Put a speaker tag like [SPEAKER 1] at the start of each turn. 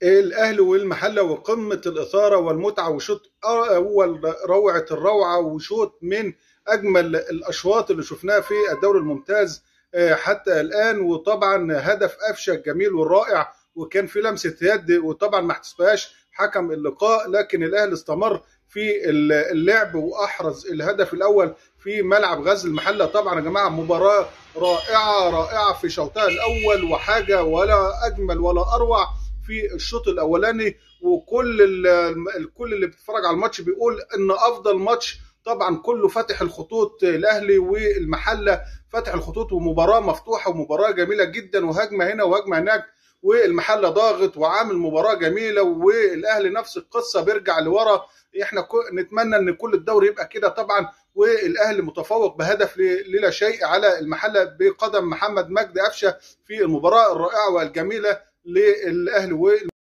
[SPEAKER 1] الاهلي والمحله وقمه الاثاره والمتعه وشوط اول روعه الروعه وشوط من اجمل الاشواط اللي شفناها في الدوري الممتاز حتى الان وطبعا هدف قفشه الجميل والرائع وكان في لمسه يد وطبعا ما احتسبهاش حكم اللقاء لكن الاهلي استمر في اللعب واحرز الهدف الاول في ملعب غزل المحله طبعا يا جماعه مباراه رائعه رائعه في شوطها الاول وحاجه ولا اجمل ولا اروع في الشوط الاولاني وكل الكل اللي بيتفرج على الماتش بيقول ان افضل ماتش طبعا كله فاتح الخطوط الاهلي والمحله فاتح الخطوط ومباراه مفتوحه ومباراه جميله جدا وهجمه هنا وهجمه هناك والمحله ضاغط وعامل مباراه جميله والاهلي نفس القصه بيرجع لورا احنا نتمنى ان كل الدوري يبقى كده طبعا والاهلي متفوق بهدف للا شيء على المحله بقدم محمد مجدي قفشه في المباراه الرائعه والجميله للاهلي